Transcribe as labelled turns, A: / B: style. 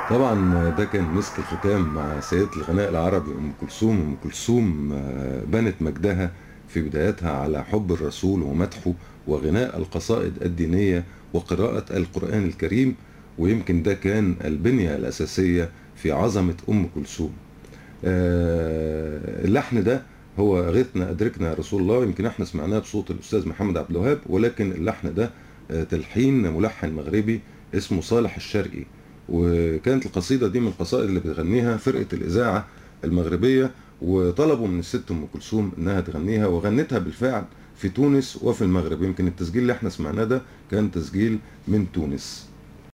A: طبعا ده كان مسك الختام مع سيدة الغناء العربي أم كلثوم أم كلثوم آه، بنت مجدها في بدايتها على حب الرسول ومدحه وغناء القصائد الدينية وقراءة القرآن الكريم ويمكن ده كان البنية الأساسية في عظمة أم كلثوم آه، اللحن ده هو غثنا أدركنا يا رسول الله يمكن احنا سمعناه بصوت الأستاذ محمد عبد الوهاب ولكن اللحن ده آه، تلحين ملحن مغربي اسمه صالح الشرقي وكانت القصيدة دي من القصائد اللي بتغنيها فرقة الإذاعة المغربية وطلبوا من الست أم كلثوم إنها تغنيها وغنتها بالفعل في تونس وفي المغرب يمكن التسجيل اللي احنا سمعناه ده كان تسجيل من تونس